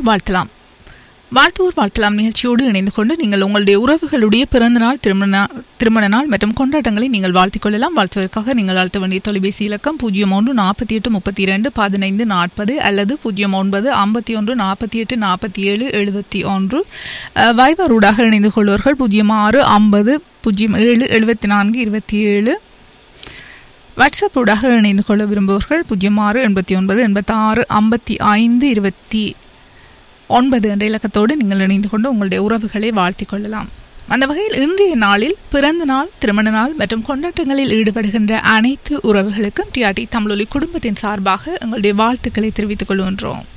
வாழ்த்துவோர் வாழ்த்தலாம் வாழ்த்துவோர் வாழ்த்தலாம் நிகழ்ச்சியோடு இணைந்து கொண்டு நீங்கள் உங்களுடைய உறவுகளுடைய பிறந்தநாள் திருமண திருமண நாள் மற்றும் கொண்டாட்டங்களை நீங்கள் வாழ்த்திக் கொள்ளலாம் வாழ்த்துவதற்காக நீங்கள் அழுத்த வேண்டிய தொலைபேசி இலக்கம் பூஜ்ஜியம் ஒன்று நாற்பத்தி எட்டு முப்பத்தி இரண்டு பதினைந்து நாற்பது அல்லது பூஜ்ஜியம் ஒன்பது ஐம்பத்தி ஒன்று நாற்பத்தி எட்டு நாற்பத்தி ஏழு எழுபத்தி ஒன்று அஹ், வைபரூடாக இணைந்து கொள்வர்கள் பூஜ்ஜியம் ஆறு ஐம்பது பூஜ்ஜியம் ஏழு எழுபத்தி நான்கு இருபத்தி ஏழு வாட்ஸ்அப் ஊடாக இணைந்து கொள்ள விரும்புபவர்கள் பூஜ்ஜியம் ஆறு எண்பத்தி ஒன்பது எண்பத்தாறு ஐம்பத்தி ஐந்து இருபத்தி ஒன்பது என்ற இலக்கத்தோடு நீங்கள் இணைந்து கொண்டு உங்களுடைய உறவுகளை வாழ்த்திக் கொள்ளலாம் அந்த வகையில் இன்றைய நாளில் பிறந்த நாள் திருமண நாள் மற்றும் கொண்டாட்டங்களில் ஈடுபடுகின்ற அனைத்து உறவுகளுக்கும் டிஆர்டி தமிழொலி குடும்பத்தின் சார்பாக எங்களுடைய வாழ்த்துக்களை தெரிவித்துக் கொள்கின்றோம்